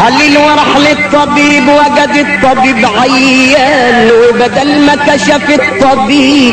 قليل وراح للطبيب وجد الطبيب عيان وبدل ما كشف الطبيب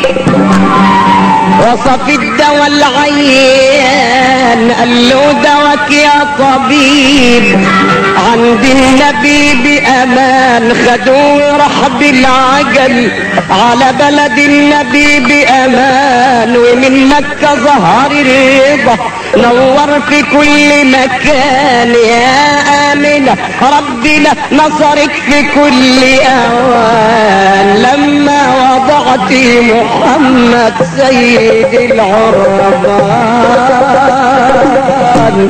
وصف الدواء العيان قال له دواك يا طبيب عند النبي بأمان خدوه وراح بالعجل على بلد النبي بأمان ومن مكة ظهر الرضا نور في كل مكان يا آمنة ربنا نصرك في كل أوان لما وضعت محمد سيد العربان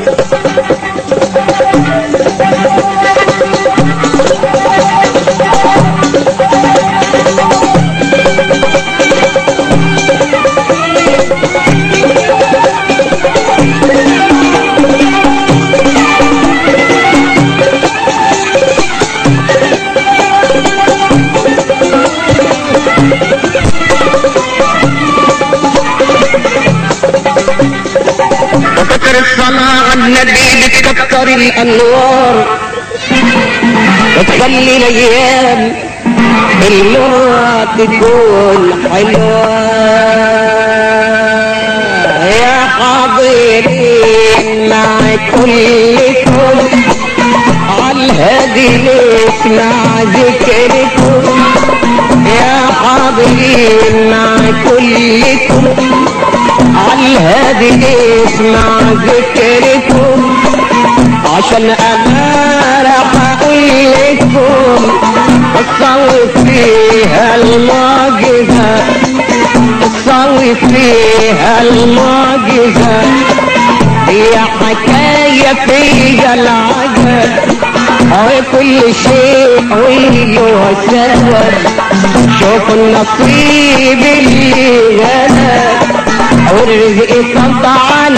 وكتر الصلاة على النبي بتكتر الأنوار وتخلي الأيام المرة تكون حلوة يا حاضرين مع كلكم عالهدي نسمع ذكركم يا حاضرين مع كلكم عالهادي اسمع ذكركم عشان انا راح اقول لكم الصوت فيها المعجزة الصوت فيها المعجزة هي حكاية فيها العجب وكل شيء وله سبب شوف النصيب اللي غلب والرزق طبعا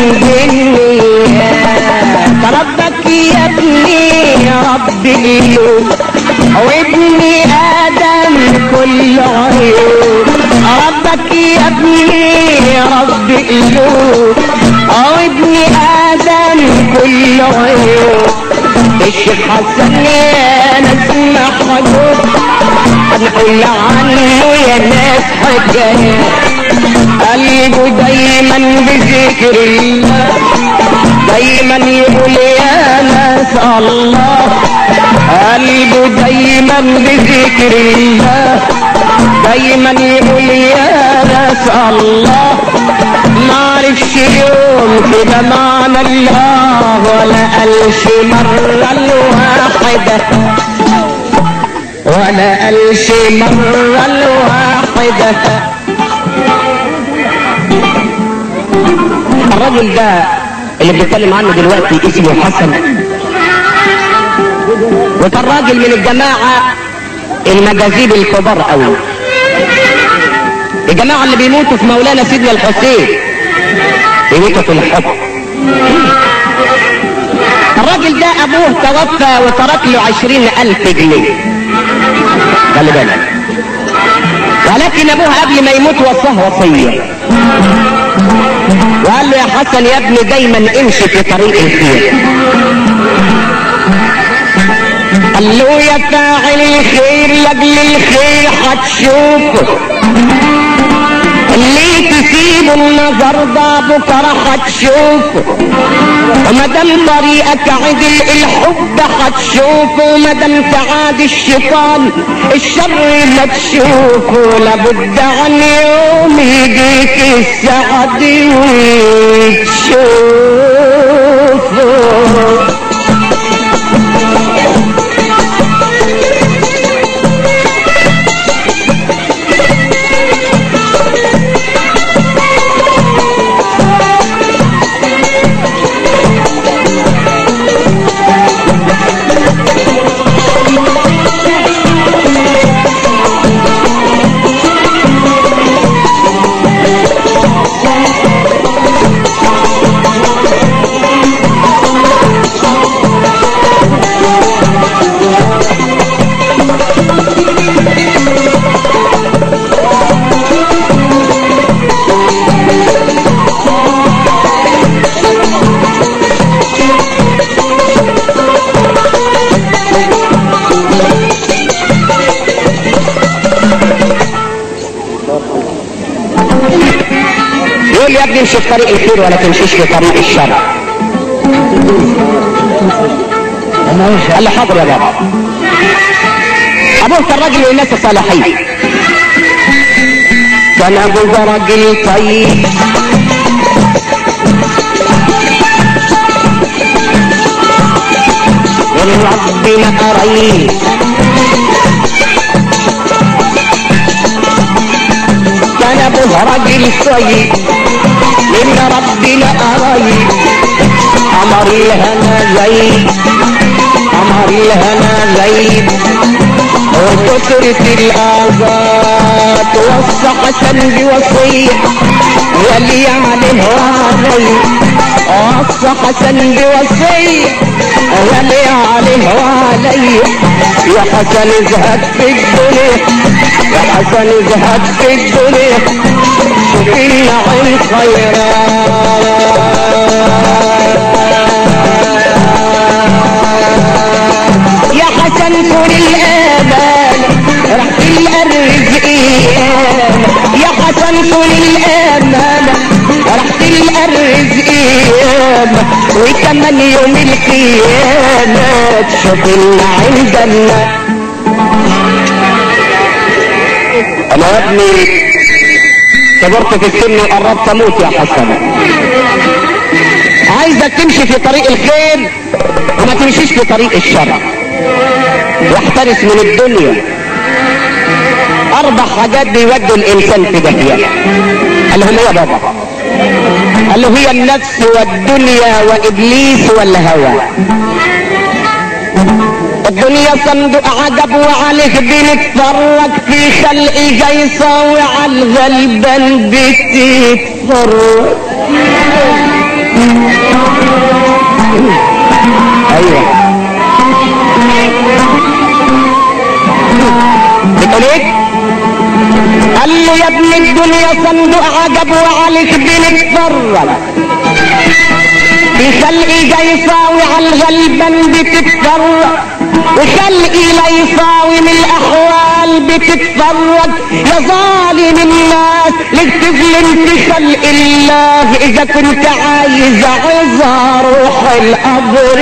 بالنيات ربك يا ابني يا رب اليوم وابني ادم كل عيون ربك يا ابني يا رب اليوم وابني ادم كل عيون الشيخ حسن يا ناس محجوب هنقول عنه يا ناس حكايات قلبه دايما بذكر الله دايما يقول يا ناس الله قلبه دايما بذكر الله دايما يقول يا ناس الله ما عرفش يوم كده معنى الله ولا قالش مرة الواحدة ولا قالش مرة الواحدة الراجل ده اللي بنتكلم عنه دلوقتي اسمه حسن وكان راجل من الجماعة المجاذيب الكبار قوي الجماعة اللي بيموتوا في مولانا سيدنا الحسين بيموتوا في الحب الراجل ده ابوه توفى وترك له عشرين الف جنيه خلي بالك ولكن ابوه قبل ما يموت وصاه وصيه وقال له يا حسن يا ابني دايما امشي في طريق الخير قال له يا فاعل الخير لاجل الخير هتشوفه اللي تسيب النظر ده بكره هتشوفه وما دام طريقك عدل الحب هتشوفه وما دام تعاد الشيطان الشر ما تشوفه لابد عن يوم يجيك السعد وتشوفه تمشي في طريق الخير ولا تمشيش في طريق الشر قال له حاضر يا بابا ابوه كان راجل من الناس الصالحين كان ابوه راجل طيب وربنا قريب كان ابوه راجل طيب من ربنا قريب قمر الهنا زيد قمر الهنا زيد وكثرة الآبات وصى حسن بوصية ولي عليه وعلي وصى حسن بوصية ولي عليه وعلي يا حسن ازهد في الدنيا يا حسن ازهد في الدنيا شوف النعيم خيرات يا حسن كل الآمان راح تلقى الرزق إيام يا حسن كل الآمان راح تلقى الرزق إيام وكمان يوم القيامة تشوف النعيم جنة أنا يا ابني كبرت في السن وقربت أموت يا حسن عايزك تمشي في طريق الخير وما تمشيش في طريق الشر واحترس من الدنيا اربع حاجات بيودوا الانسان في داهيه قال لهم إيه يا بابا قال له هي النفس والدنيا وابليس والهوى الدنيا صندوق عجب وعليه بنتفرج في خلق جيصة وعلى الغلبان بتتفرج ايوه بتقول ايه قال له يا ابن الدنيا صندوق عجب وعليك بنتفرج في خلقي جاي يساوي على الغلبان بتتفرج وخلقي لا يساوي من الاحوال بتتفرج يا ظالم الناس لك تظلم في خلق الله اذا كنت عايز عظة روح القبر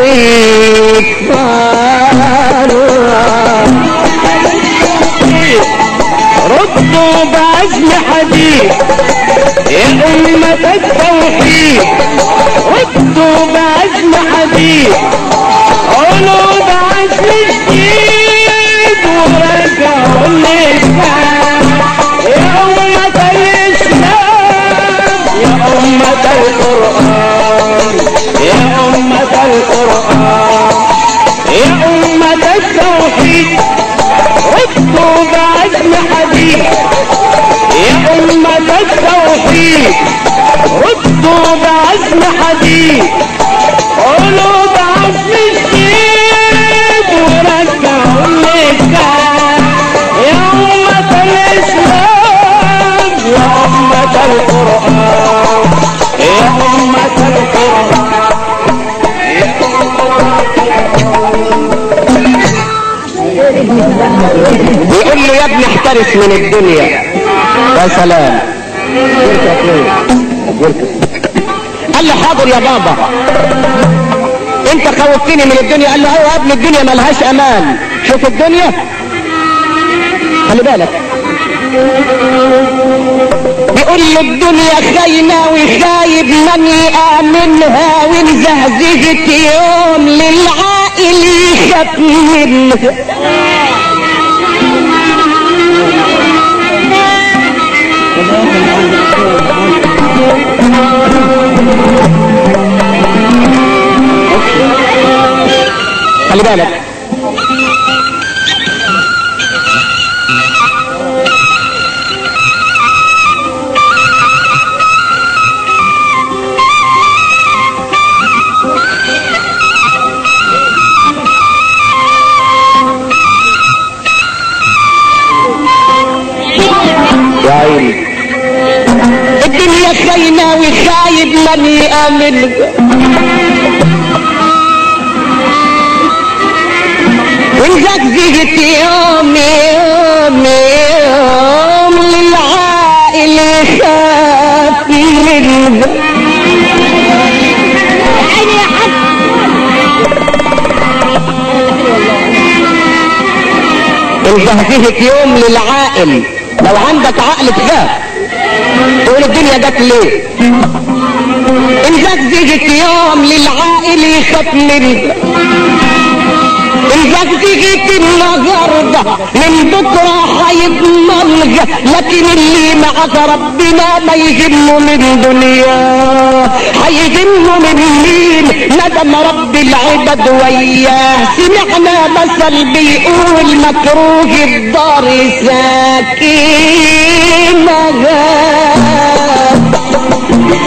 ويتفرج ردوا بعزم حديد يا أمة التوحيد ردوا بعزم حديد قولوا بعزم جديد ورجعوا الإسلام يا أمة الإسلام يا أمة القرآن يا أمة القرآن يا أمة التوحيد ردوا بعزم حديد يا أمة التوحيد ردوا بعزم حديد قولوا بعزم الشديد ورجعوا الإسلام يا أمة الإسلام يا أمة القرآن يا أمة القرآن يا بيقول له يا ابني احترس من الدنيا يا سلام قال له حاضر يا بابا انت خوفتني من الدنيا قال له ايوه يا ابني الدنيا ملهاش امان شوف الدنيا خلي بالك بيقول له الدنيا خاينة وخايب من يآمنها وإن زهزهت يوم للعائل يخاف منها خلي بالك يا عيني الدنيا خاينة وخايب من يأمن وزقزقت يوم يوم يوم للعائل خاف منها منها عيني يا حاج انزهزهت يوم للعائل لو عندك عقل تخاف تقول الدنيا جت ليه انزهزهت يوم للعائل يخاف منها انزهزهت النهارده من بكره هيضمنها لكن اللي معك ربنا ما يهمه من دنياه هيهمه من مين ندم رب العباد وياه سمعنا مثل بيقول مكروه الدار ساكنها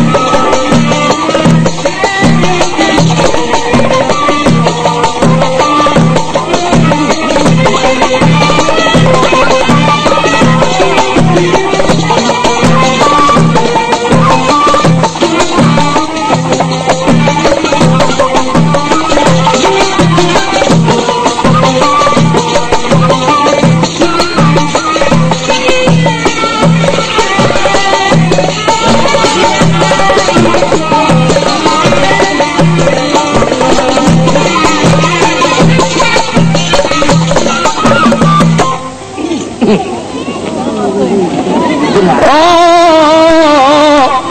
آه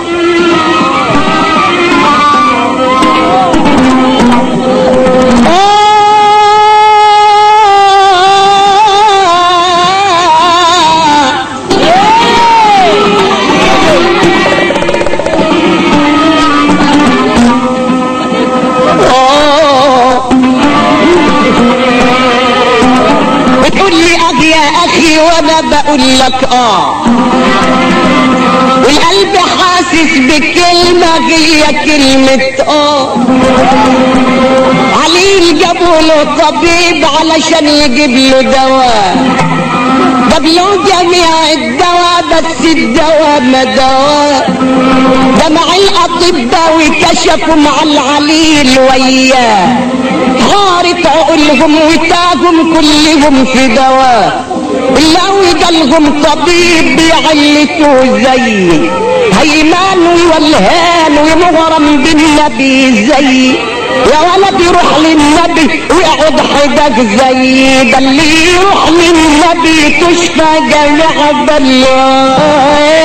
بتقول لي اجي يا اخي وانا بقول لك اه والقلب حاسس بكلمة هي كلمة اه علي جابوا له طبيب علشان يجيب له دواء جاب له جميع الدواء بس الدواء ما دواء جمع الاطباء وكشفوا مع العليل وياه غارت عقولهم وتاهم كلهم في دواء لو جالهم طبيب بيعلتوا زي هيمان والهان ومغرم بالنبي زي يا ولد يروح للنبي ويقعد حدك زي ده اللي يروح للنبي تشفى جميع بالله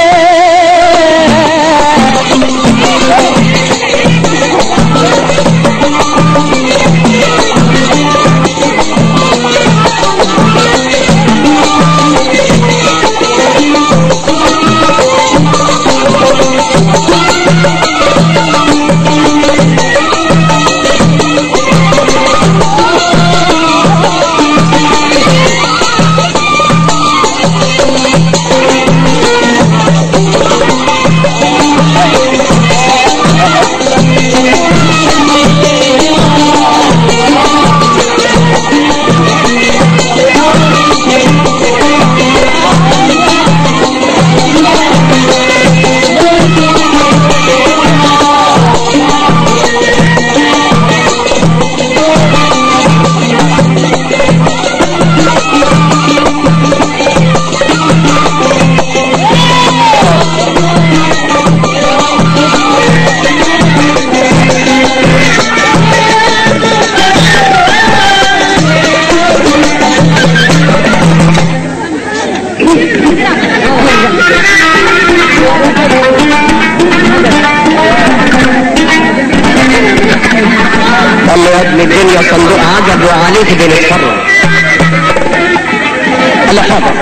قال له يا ابن الدنيا صندوق عجب وعليك بنتفرج قال له حاضر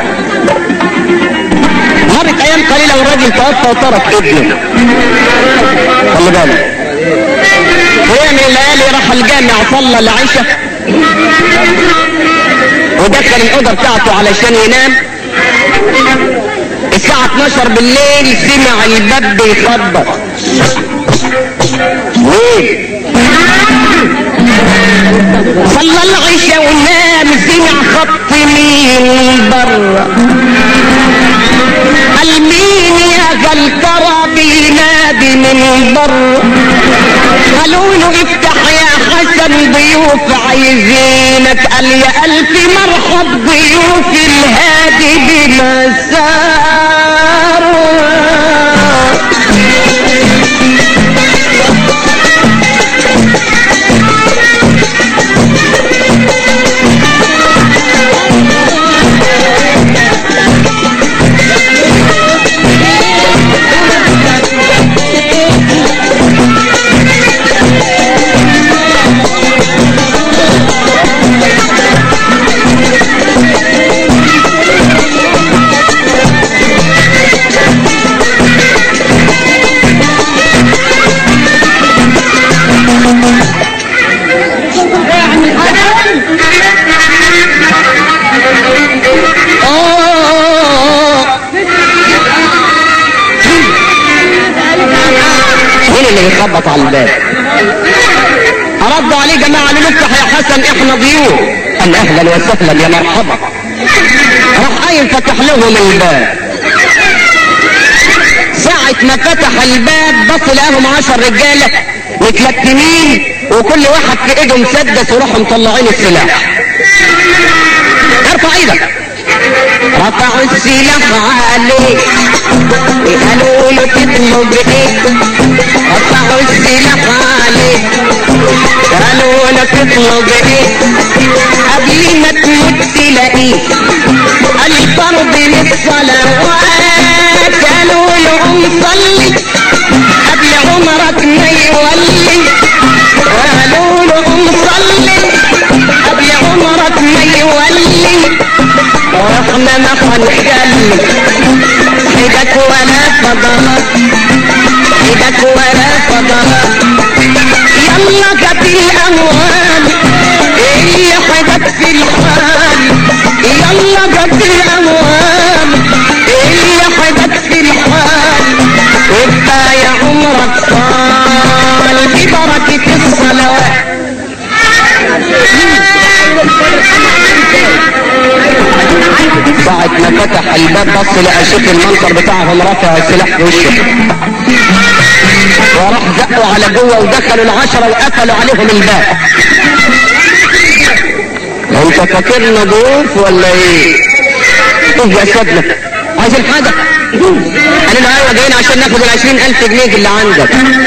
مرت ايام قليله والراجل توفى وترك ابنه خلي بالك ويوم من الليالي راح الجامع صلى العشاء ودخل الاوضه بتاعته علشان ينام الساعه 12 بالليل سمع الباب بيخبط مين صلى العشاء ونام سمع خط مين برا قال مين يا قال ترى بينادي من برا قالوا له افتح يا حسن ضيوف عايزينك قال يا الف مرحب ضيوف الهادي بمسار جاي يخبط على الباب ردوا عليه جماعة قالوا له افتح يا حسن احنا ضيوف قال اهلا وسهلا يا مرحبا راح قايم فتح لهم الباب ساعة ما فتح الباب بص لقاهم عشر رجالة متلتمين وكل واحد في ايده مسدس وراحوا مطلعين السلاح ارفع ايدك رفعوا السلاح عليه وقالوا له تطلب ايه رفعوا السلاح عليه قالوا له تطلب ايه قبل ما تموت تلاقيه الفرض للصلوات قالوا له قوم صلي قبل عمرك ما يولي قالوا له قوم صلي قبل عمرك ما يولي واحنا ما هنخلي حدك ولا فضلات حدك ولا فضلات يلا جت الاموال اللي حدك في الحال يلا جت الاموال اللي حدك في الحال وابقى يا عمرك طال ببركة الصلوات ساعة ما فتح الباب بص لقى شيخ المنصر بتاعهم رفع السلاح في وشه وراح زقوا على جوه ودخلوا العشرة وقفلوا عليهم الباب انت فاكرنا ضيوف ولا ايه؟ ايه يا سيدنا عايزين حاجة؟ قالوا له ايوه جايين عشان ناخد العشرين الف جنيه اللي عندك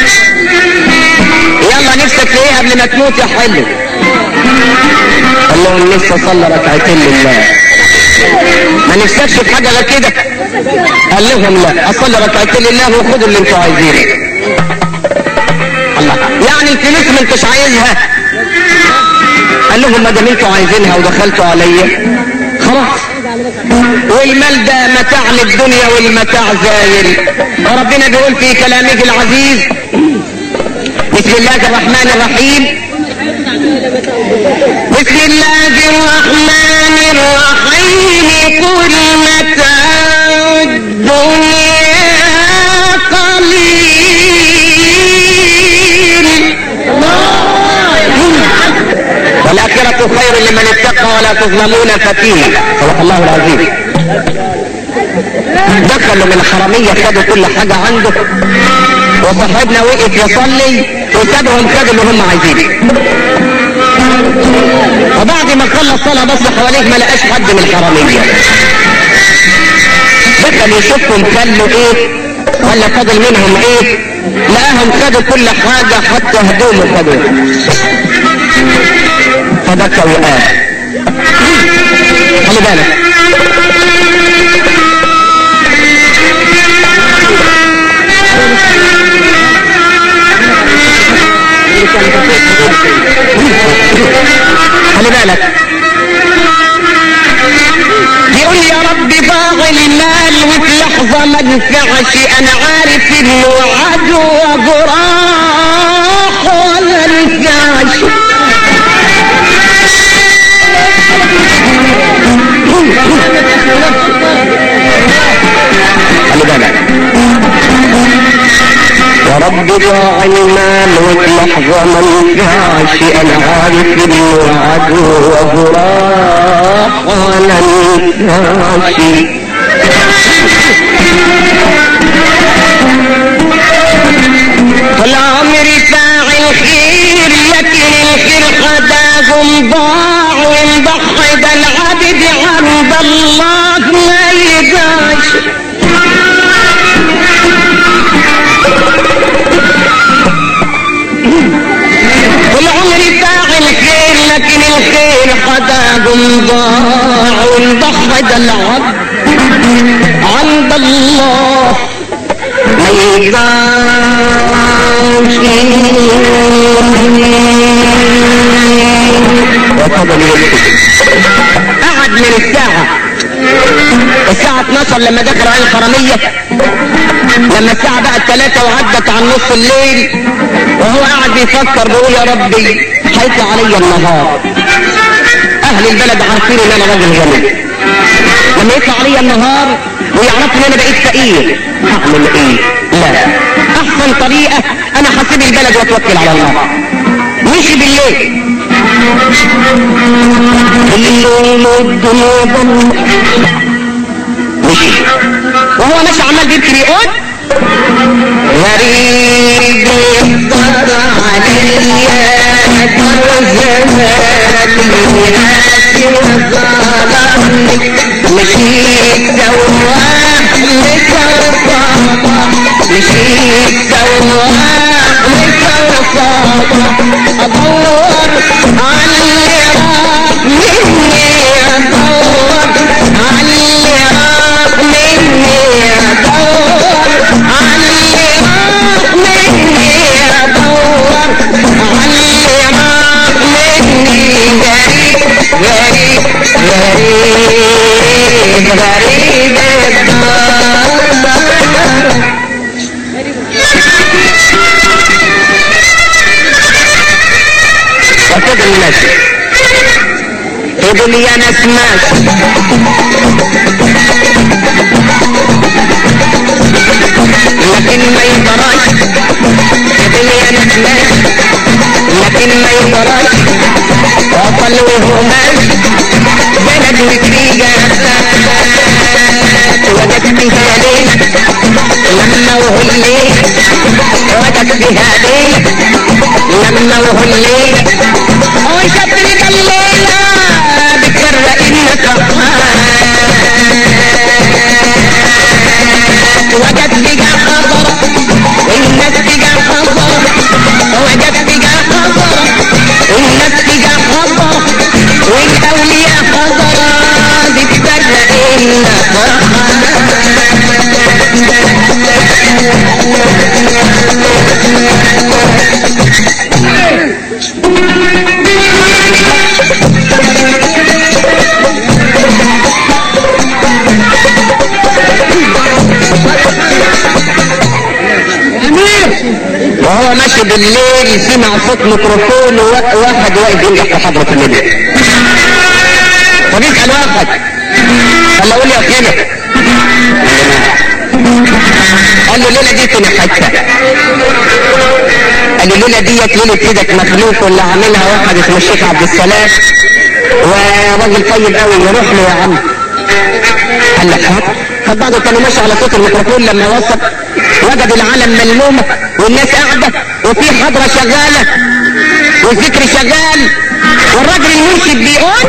يلا نفسك في ايه قبل ما تموت يا حلو قال لهم لسه صلى ركعتين لله ما نفسكش في حاجه غير كده قال لهم لا اصلي ركعتين لله وخدوا اللي انتوا عايزينه الله يعني الفلوس ما انتش عايزها قال لهم ما دام انتوا عايزينها ودخلتوا عليا خلاص والمال ده متاع للدنيا والمتاع زايل وربنا بيقول في كلامه العزيز بسم الله الرحمن الرحيم بسم الله الرحمن الرحيم قل متاع الدنيا قليل والآخرة خير لمن اتقى ولا تظلمون فتيلا صدق الله العظيم دخلوا من الحرمية خدوا كل حاجة عنده وصاحبنا وقف يصلي وسابهم خدوا اللي هم عايزينه وبعد ما خلص صلاة بص حواليه ما لقاش حد من الحرامية دخل يشوفهم كلوا ايه ولا فضل منهم ايه لقاهم خدوا كل حاجة حتى هدومه خدوها فبكى وقال خلي بالك خلي بالك يقول يا رب باغي المال وفي لحظة ما نفعش انا عارف انه عدو وجراح ولا نفعش خلي بالك يا رب ضاع المال وفي لحظة ما نفعش انا عارف انه عدو وجراح ولا نفعش طول عمري فاعل خير لكن الخير خداهم ضاع وانضحى ده العبد عند الله ما يداش طول عمري فاعل خير لكن الخير خداهم ضاع وانضحى ده العبد عند الله ما قعد من الساعة الساعة 12 لما دخل على الحرمية لما الساعة بقت 3 وعدت عن نص الليل وهو قاعد بيفكر بيقول يا ربي حيث علي النهار اهل البلد عارفين ان انا راجل غني لما يطلع علي النهار ويعرفوا ان انا بقيت فقير اعمل ايه لا احسن طريقة انا هسيب البلد واتوكل على الله مشي بالليل الليل الدنيا ضل مشي وهو ماشي عمال بيبكي يقول غريب يقدر عليا در زماني وظلمني مشيت سواح لكرفاطة مشيت سواح لكرفاطة ادور على اللي راح مني ادور على اللي راح مني ادور على اللي راح مني ادور على اللي راح مني غريب غريب غريب غريب الدار وفضل ماشي فضل يا ناس ماشي لكن ما يقدرش فضل يا ناس ماشي لكن ما يقدرش وصل وهو ماشي بلد وكريجة وجد فيها ليل لما وهو الليل وجد فيها ليل لما وهو الليل وشاف لك الليلة بتفرق النفحات وجد بقى خضر والناس بقى خضر وجد بقى خضر والناس بقى خضر والاولياء خضر بتفرق وهو ماشي بالليل سمع صوت ميكروفون وواحد واقف ينجح في حضرة النبي فبيسأل واحد قال له قول لي يا كده قال له الليلة دي فين حتة قال له الليلة ديت ليلة ايدك مخلوف واللي عاملها واحد اسمه الشيخ عبد السلام وراجل طيب قوي يروح له يا عم قال لك حاضر فبعد كانوا ماشي على صوت الميكروفون لما وصل وجد العالم ملمومة والناس قاعدة وفي حضرة شغالة والذكر شغال والراجل المرشد بيقول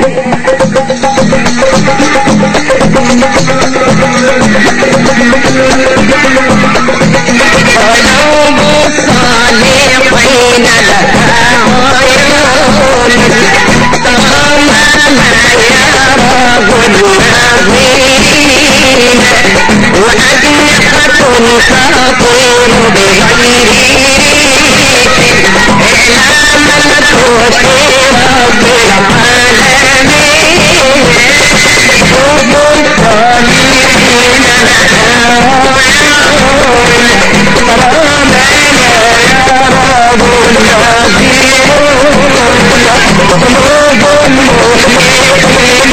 قلوب الصالحين لها عيون ترى ما لا يراه الناظرين وأجنحة تطير بغير إلا من تشير بالعالمين حب الصالحين لها عيون ترى ما لا يراه الناظرون قلوب المؤمنين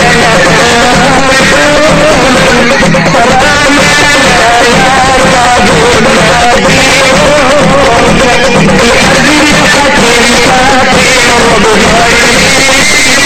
لها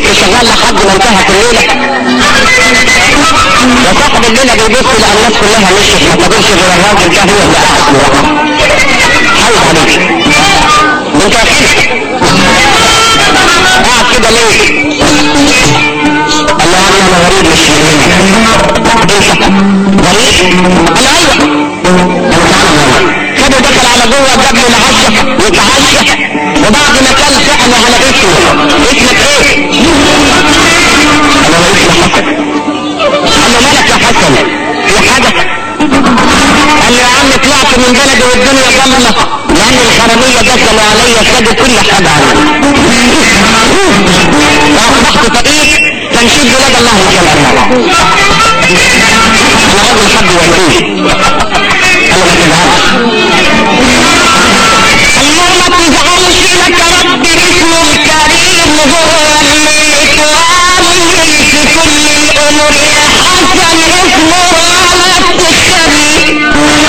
الست شغال لحد ما انتهت الليله وصاحب الليله بيبص لقى الناس كلها مشيت ما فاضلش غير الراجل ده هو اللي قاعد لوحده حاول عليك انت اخير قاعد كده ليه قال له يا عم انا غريب مش من هنا انت غريب قال له ايوه قال له تعالى خده دخل على جوه جاب له العشاء يتعشى وبعد ما كان سأل على اسمه اسمك ايه؟ قال له اسمي حسن قال له مالك يا حسن في حاجة قال له يا عم طلعت من بلدي والدنيا ضلمة لأن الحرامية دخلوا عليا خدوا كل حاجة عني فأصبحت فقير فنشيد بلاد الله جل وعلا أنا راجل حد وكيل قال له ما تزعلش اللهم ما تزعلش لك ربي اسمه الكريم هو اللي يتوالي في كل الامور يا حسن اسمه ولا تشتري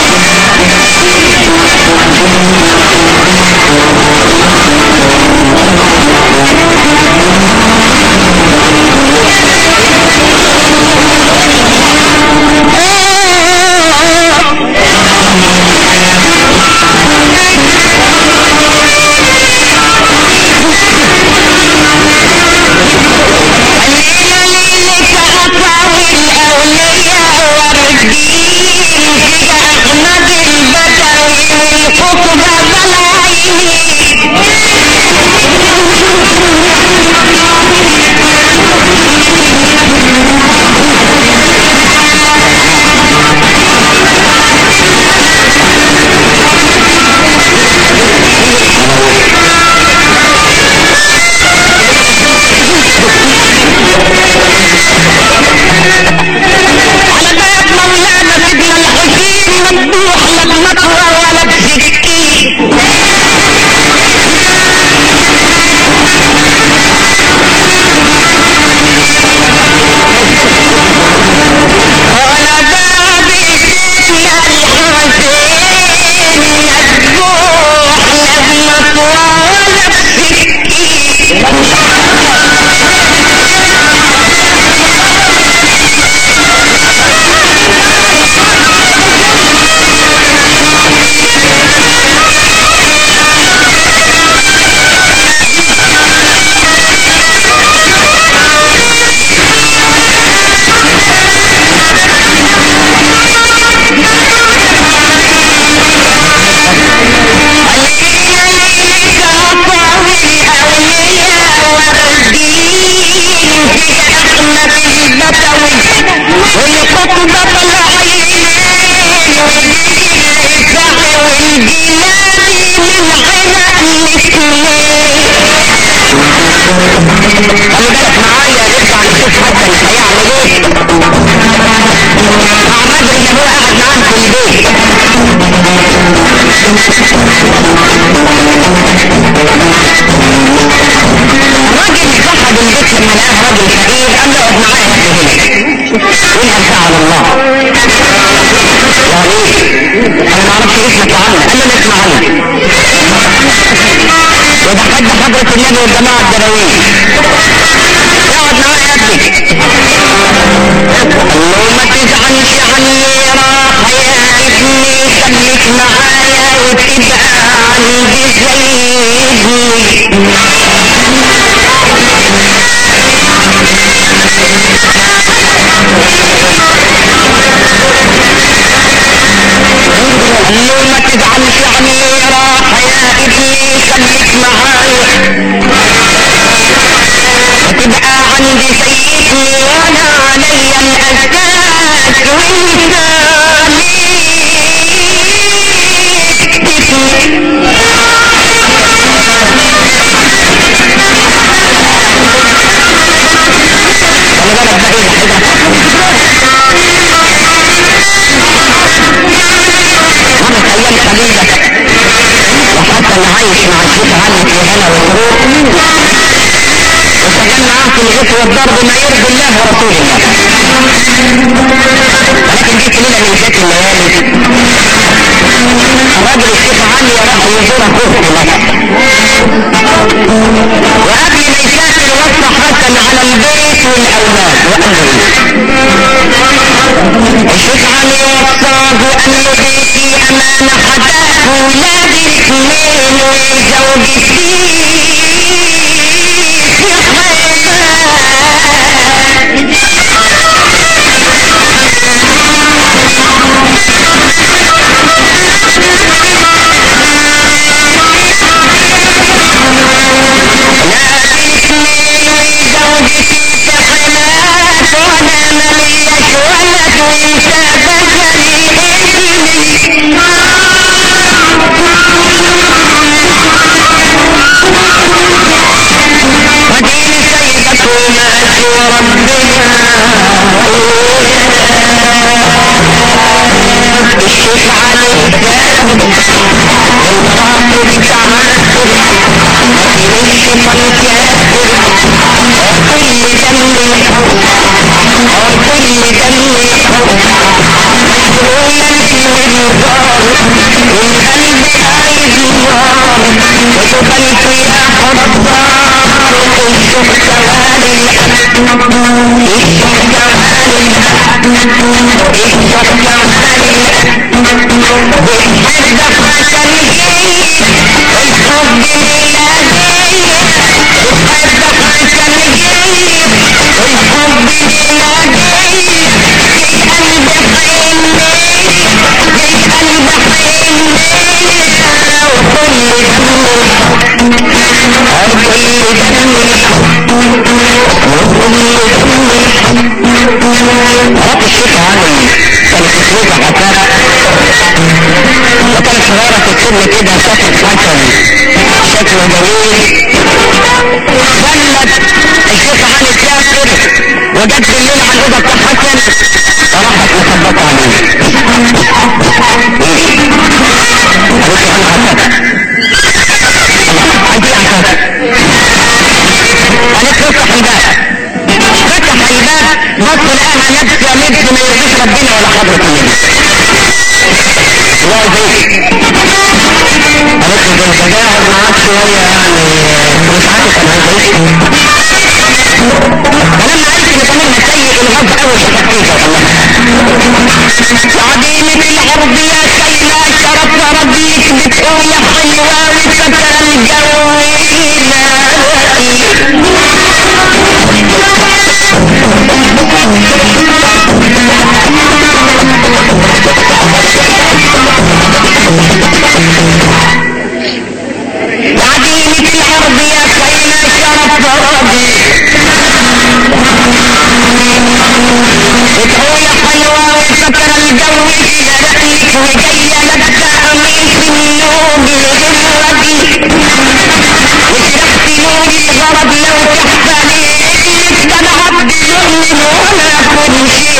على باب مولانا سيدنا الحسين ممدوح لك مطوى ولك سكين على باب سيدنا الحسين ممدوح لك مطوى ولك سكين خلي بالك معايا نرجع نشوف حتى اللي هيعمل ايه مع بدر اللي هو قاعد معاه في البيت الراجل صاحب البيت لما لقاه راجل فقير قال له اقعد معايا يا ابني هنا وانت فعل الله يعني ايه؟ انا ما اعرفش اسمك يا عم قال له اسمع عني ودخلت حضرة النبي والجماعة الدرويش اقعد معايا يا ابني قال له ما تزعلش عني راح يا ابني خليك معايا وتبقى عندي زي ابني قال له ما تزعلش عني راح يا ابني خليك معايا وتبقى عندي سيدني وانا عليا الاساس وانت ليك تسمي خلي بالك بقى ايه وانا ايام قليله وحتى انا عايش مع الشيخ علي في هنا وسرور وشغال معاه في الغيث والضرب ما يرضي الله ورسول الله ولكن جيت ليله من ذات الليالي الراجل الشيخ علي راح يزور اخوه في مصر وقبل ما يسافر وصح حسن على البيت والاولاد وقال له ايه الشيخ علي وصاه وقال له بيتي امانه حداك ولادي الاثنين وزوجتي في حياتي الشيخ علي الجاهد المراقب تعمل مفيش فنكات كل دم كل دم مشغولا في النظام والقلب عايز نار وشغلت يا حضار الشوق توالي الشوق توالي الشوق توالي بتحبك عشان جيت الحب ميلادي بتحبك عشان جيت الحب ميلادي القلب حني القلب حني وكل دم وكل دم رب الشيخ علي كانت تسويق عكارة وكان صغيرة في السن كده شكل حسن شكله جميل خلت الشيخ علي سافر وجت بالليل على الأوضة بتاع حسن فراحت مخبطة عليه ايه؟ قالت له أنا حسن عايز ايه يا حسن؟ قالت له افتح الباب فتح الباب بص لقاها لابسه لبس ما يرضيش ربنا ولا حضرة النبي الله يبارك قالت له ده انت قاعد معاك شويه يعني مش عارف انا عايز ايه فلما عرفت ان ضميرها سيء الغض قوي شفتيها والله عديمة العرض يا سيلا شرف ربيك بتقول يا حلوة وفكر الجو عديمة العرض يا سيلا شرف ربيك بتقول يا حلوة وفكر الجو رأيك وجاية لابسة قميص النوم لغرتي وشرحت نور الغرض لو تحتلي ده انا عبد مؤمن ولا كنش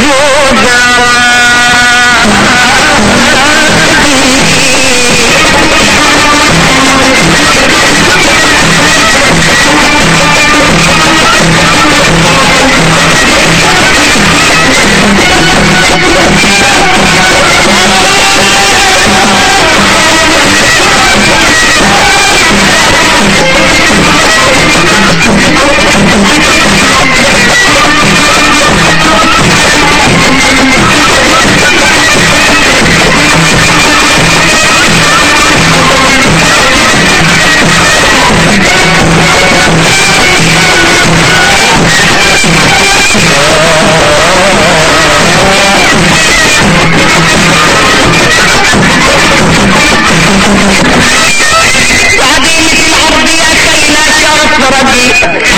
وعديمة العرض يا سيلا شرف ربي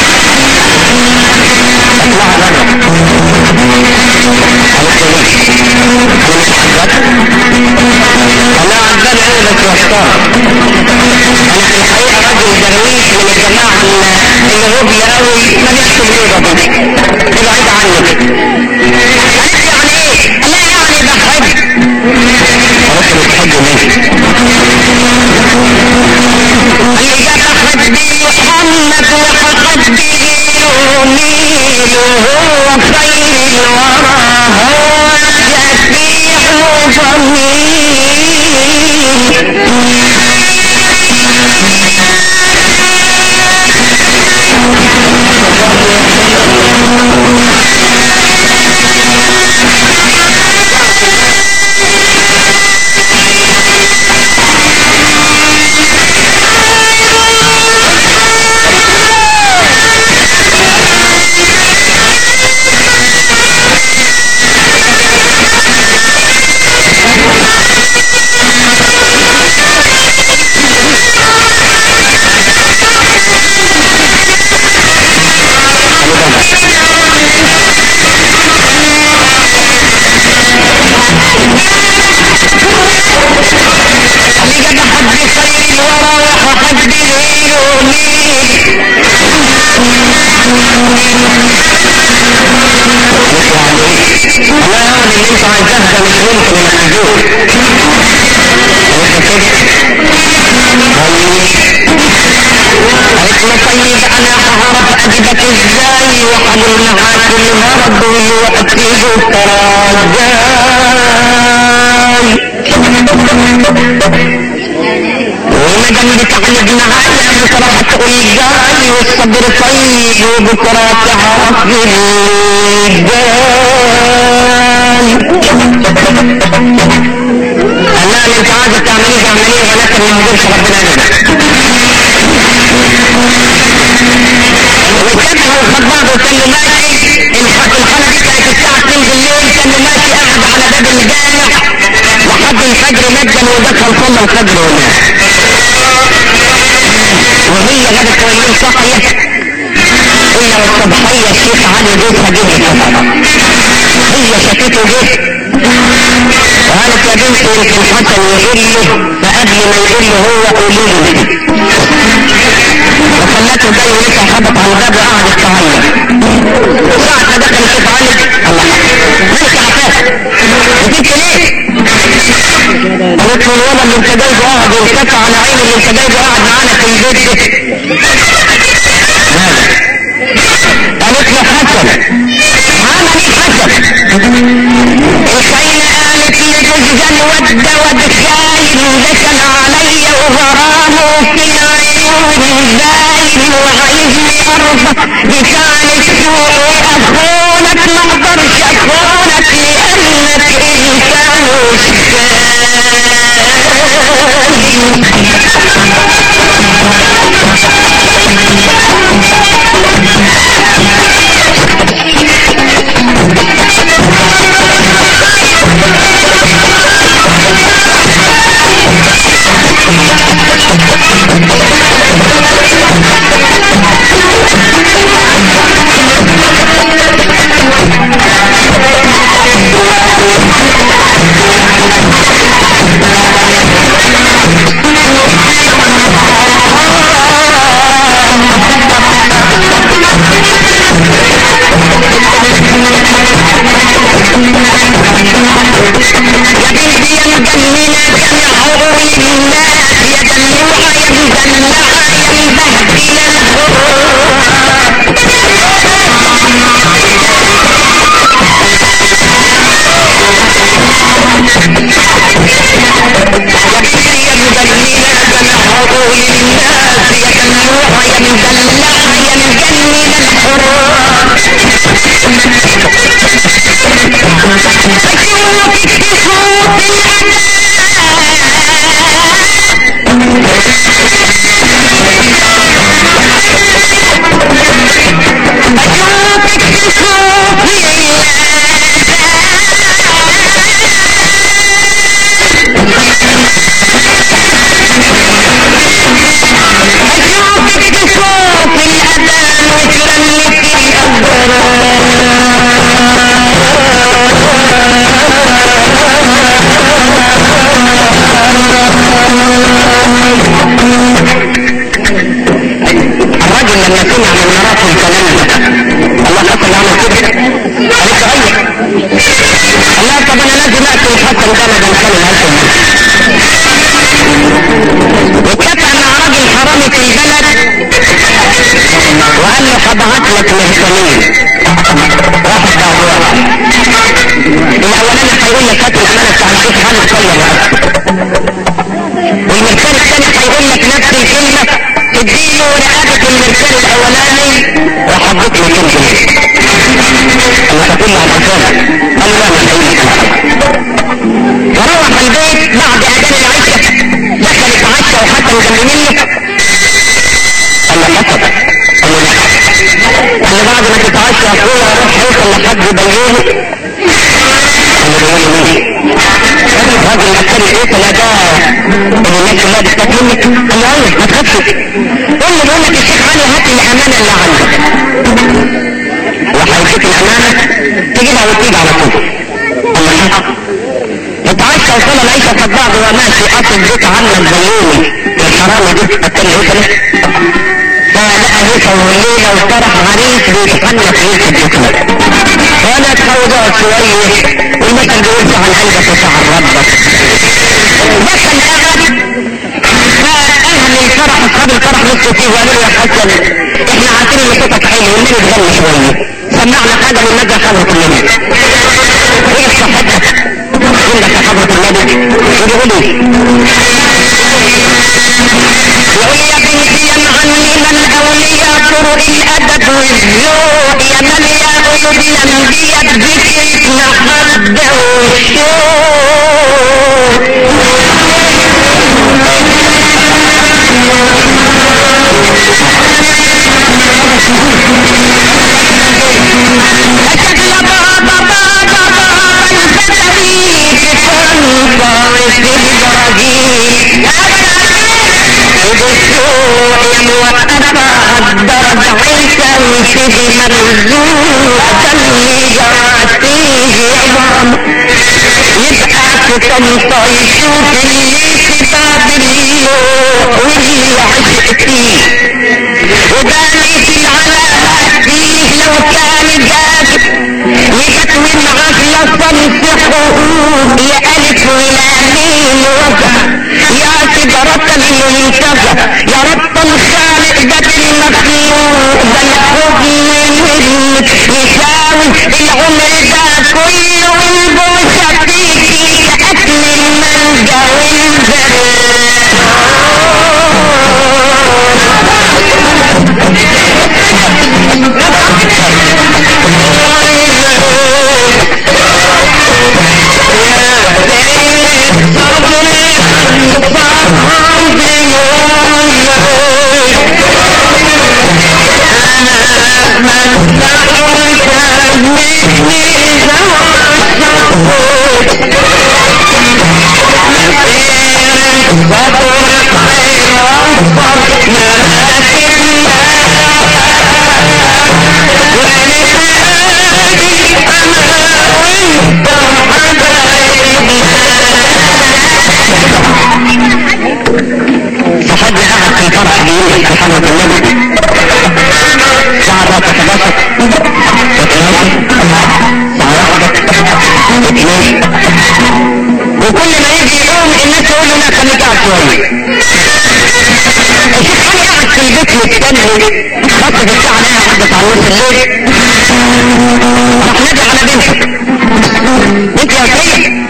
اطلع بره انا عجبان انا بس محتار انا في الحقيقه رجل درويش من الجماعه اللي غبي قوي ما بيحسب ليه ربنا ابعد عني قالت يعني ايه؟ لا يعني بحب قالت بتحب مين؟ اللي جاب حبي محمد وحبي يوميل وهو خير الورى هو شفيع ضمير انتوا عايزاه ده مش ممكن ينفذوه قالت له طيب انا هعرف اجيبك ازاي وحضر معاك المرض وتيجي وما دام بتعالج معايا بصراحة تقول جاي والصبر طيب وبكرة تعرف الرجال انا انت عايز تعمليه عمليه ولكن ما يقدرش ربنا يجيبك وكتبه وخد بعضه وكان له ماشي الح- الحالة دي كانت الساعة 2 بالليل كان له ماشي قاعد على باب الجامع لحد الفجر مجا ودخل صلى الفجر ونام وهي غدت ويوم صحية إلا والصبحية الشيخ علي جوزها جه الكفر هي شافته جه قالت يا بنتي يمكن حسن يقول له فقبل ما يقول له هو قولوا له وخلته جاي ولسه خبط على الباب وقعدت تعيط ساعة ما دخل الشيخ علي الله مالك يا عفاف جيت ليه؟ قالت له الولد اللي انت جايبه قاعد وانكفى على عيني اللي انت جايبه قاعد معانا في البيت ده قالت له حسن عمل ايه حسن الخيل قالت لجوزها الود ود خاين دخل علي وغرامه في العيون باين وعايزني ارضى بتاع السوق اخونك ما اقدرش اخونك لانك انسان وشكاي يا بنتي يا مجننة جمع عقول الناس يا دلوعة يا مدلعة يا مبهدلة يا بنتي يا مجننة جمع عقول الناس يا دلوعة يا مدلعة يا مجننة الحرام أشوفك تشوف الأمان أشوفك تشوف أشوفك تشوف الأذان وترنك الرجل لما سمع من مراته الكلام ده الله حسن عمل كده قالت له ايوه قال لها طب انا لازم اقتل الحسن ده ما دام كان الهلك واتفق مع راجل حرامي في البلد وقال له هبعت لك مهتمين راح دعوها الاولاني هيقول لك هات الامانه بتاع الشيخ خالد صلى والمرسال الثاني هيقول لك نفس الكلمه تديله رقابه المرسال الاولاني راح اديك له 200 جنيه انا هقول له على الرساله قال له لا ما هقول لك وروح البيت بعد اذان العشاء دخل يتعشى وحتى جنب منه قال له حسب قال له لا قال له بعد ما تتعشى يا اخويا روح اوصل لحد بيومي قال له بيومي مين الراجل العسكري ايه لا ده الناس كلها بتخاف منك قال له ايوه ما تخافش قول له بقول لك الشيخ علي هات لي الامانه اللي عندك وهيديك الامانه تجيبها وتيجي على طول قال له حق اتعشى وصل العيشه خد بعض وماشي قصد بيت عمك بيومي الحرامي دي التاني هيكله فلقى هيكل والليله وطرح عريس بيتحنى في هيكل الدكتور وانا تفوضات شوية والمثل بيقول عن عندك وشعر ربك دخل قعد فاهل الفرح اصحاب الفرح نصوا فيه وقالوا له يا حسن احنا عارفين ان صوتك حلو والنبي تغني شوية سمعنا حاجة من نجا حضرة النبي ايه صحتك عندك يا حضرة النبي يقول لي يقول يا بنتي يا معلم الاولياء طرق الادب والذوق يا مليا قلوب الانبياء بذكرك محبه والشوق أشكل بابا بابا بابا الفتوي تنطر في البراجيل بالسوء موقفة الدرج عيسى وفيه مرزوق اللي جرت فيه عظام يبقى في طنطا يشوف اللي كتاب اللوح واللي عشق فيه وبانت العلامة فيه لو كان جاد يكتوي العافية تنصحه يا ألف ولامين وجه يا شجرة المنتجة يا رب الخالق ده المخلوق ده الحكم منك يساوي العمر ده كله والبوسة فيكي كأكل المانجا فحد قعد في الفرح بيقول في حضرة النبي ساعة رابعة 11 12 اثنين وكل ما يجي يوم الناس يقول له لا خليك قاعد شوية الشيخ علي قاعد في البيت مستني خط في الساعة اللي عدت على نص الليل راح نادي على بنته بنت يا سيد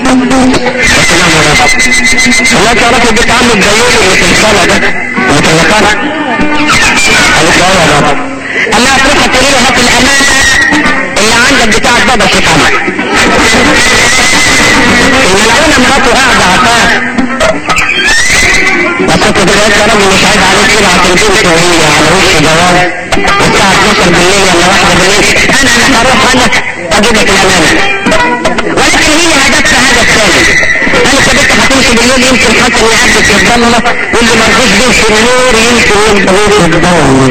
لا تعرفي بيت عم الديون اللي في الصالة ده مطلقانا قالت له يا بابا قال لها تروح تقولي له هات الامانة اللي عندك بتاعت بابا شيخ عمر الملعونة مراته قاعدة عطاه بس انت دلوقتي يا راجل مش عايز عليك كده هتنزل وهي على وش جواز الساعة 12 بالليل ولا واحدة بالليل انا اللي هروح انا اجيب لك الامانة ولكن هي هدفها هدف ثاني انا ثبت هتمشي بالليل يمكن حتى ان عبدك يتضلل واللي مرضوش بيه في النور يمكن ينتهي في الضوء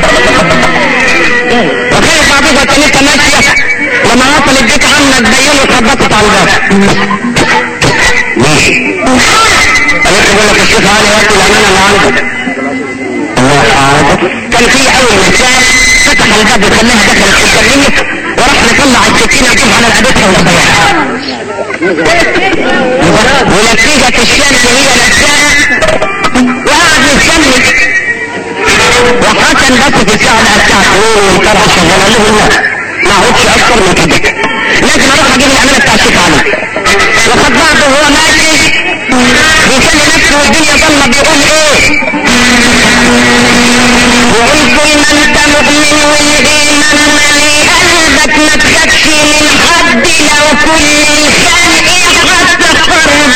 وكانت بعضها كانت ماشية لما وصلت بيت عمك بينه وخبطت على الباب ماشي قالت له لك الشيخ علي هات الامانه اللي عندك الله حاضر كان في اول مساء فتح الباب وخلاها دخلت تكلمك وراح نطلع السكينه وجيب على رقبتها وصيحها ونتيجة الشمس هي نفسها وقعد مستني وحسن بس في الساعة لقى الساعة 2 والفرح شغالة له لا ما عودش اكتر من كده لازم اروح اجيب الامانة بتاع الشيخ علي وخد بعضه وهو ماشي بيسلي نفسه والدنيا ضلمة بيقول ايه وقل طول ما انت مؤمن والايمان مالي قلبك ما تخافش من حد لو كل الخلق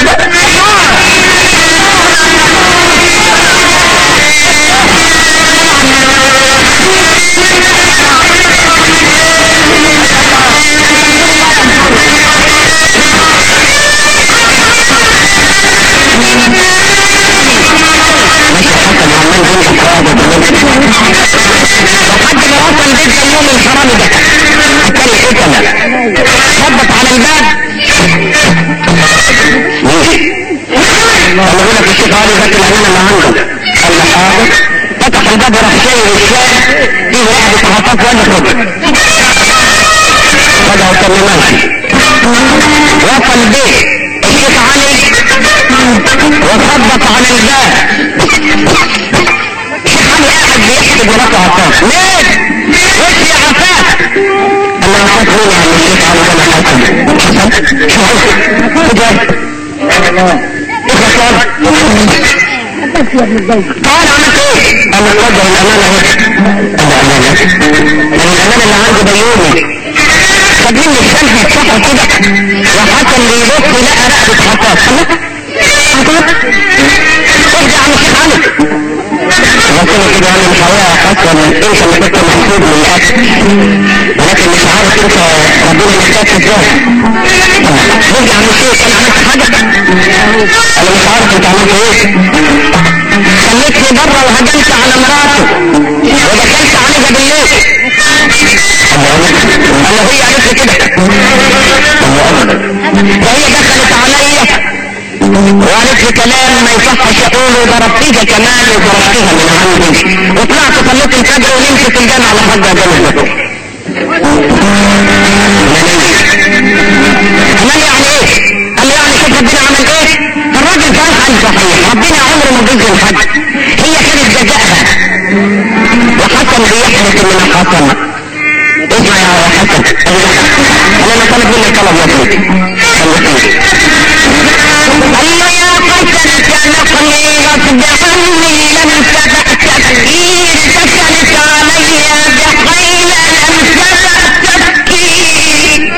لحد ما وصل بيت اليوم الحرامي ده التاني اتنا خبط على الباب ماشي قال له لك الشيخ علي ذاك الامانه اللي عندك قال له حاضر فتح الباب وراح شايل الشاي فيه رقبه عطاف ولا خبز فجأة انه ماشي وصل بيه الشيخ علي وخبط على الباب الشيخ علي قاعد بيحسب مراته عفاف ليه؟ وش يا عفاف؟ قال له عفاف مين يا عم الشيخ علي ده انا حسن حسن شو عايز؟ كده ايه تعال عملت ايه؟ قال له اتفضل الامانه اهي الامانه الامانه اللي عندي بيومي خد مني الشمس يتسحر كده وحسن بيبص لقى رقبه حطاط اهدى يا عم الشيخ علي قلت له كده انا مش هواها حسن انت اللي كنت محسوب من الاكل ولكن مش عارف انت ربنا محتاج ازاي اهدى يا عم الشيخ انا عملت حاجه انا مش عارف انت عملت ايه خليتني بره وهجمت على مراته ودخلت عليها بالليل قال هي قالت لي كده فهي دخلت عليا وقالت لي كلام ما يصحش اقوله ضربتيها كمان وضربتيها من عندي وطلعت صليت الفجر ونمت في الجامع لحد اذان الظهر عمل يعني ايه؟ قال لي يعني شوف ربنا عمل ايه؟ الراجل فرحان صحيح ربنا عمره ما بيظلم حد هي كانت جزائها وحسن بيحرص من حسن اسمع يا حسن انا ما طلب منك طلب يا سيدي قال له يا حسن سلقني غصب عني لم سبق تفكير سكنت علي بحيل لم سبق تفكير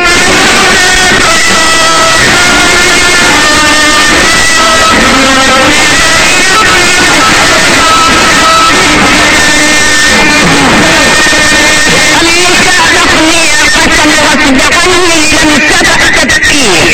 خلقني يا حسن غصب عني لم سبق تفكير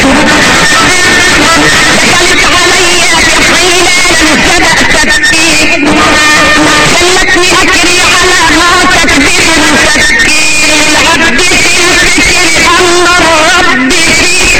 دخلت علي بحيلة لم سبق تفكير خلتني اجري على ما تكبر تفكير العبد في الفكر امر ربي في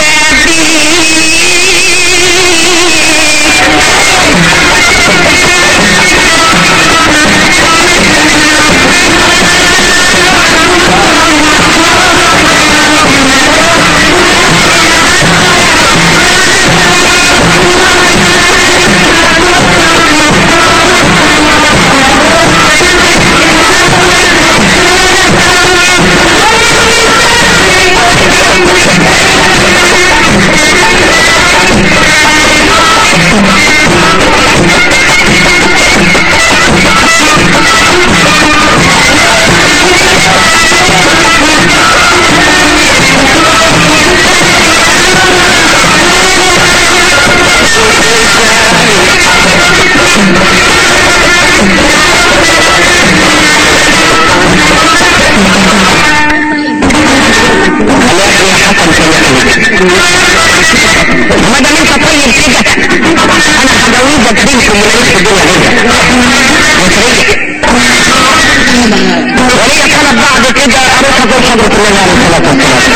خليها يا حسن ما دام انت طيب كده انا هجوزك بنت من عيش الدنيا هنا وليا طلب بعد كده اروح ازور حضرة النبي عليه الصلاة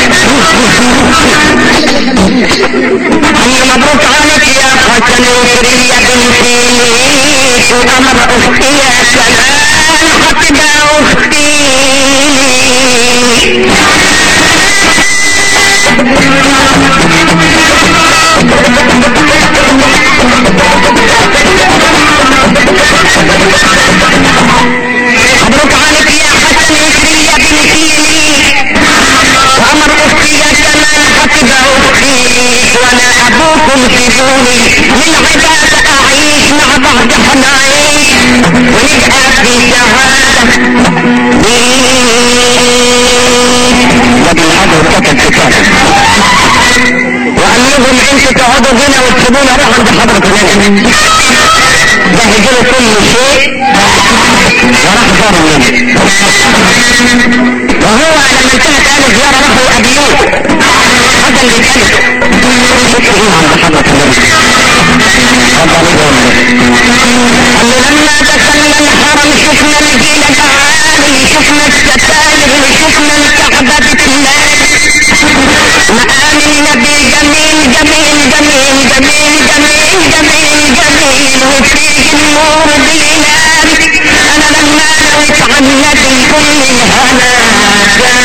والسلام أم مبروك عليك يا حسن وشري يا بنتي وأمر أختي يا كمان هتبقى أختي مبروك عليك يا حسن وشري يا بنتي وأمر أختي يا كمان هتبقى أختي وأنا أبوكم سيبوني للعباد أعيش مع بعض حنعيش ونبقى في سعادة لكن هذا كتب كتاب وقال لهم انتوا تقعدوا هنا وتسيبوني اروح عند حضرة النبي جهزوا له كل شيء وراح زاروا منه وهو لما انتهت قال الزيارة راحوا يقابلوه هذا اللي كان شكرا عند حضرة النبي اتفضل قال له لما دخلنا الحرم شفنا الجيل تعالي شفنا الستاير شفنا الكعبة بتلال مقام النبي جميل جميل جميل جميل جميل جميل جميل وفيه النور بالهلال انا لما نويت عن النبي كل الهنا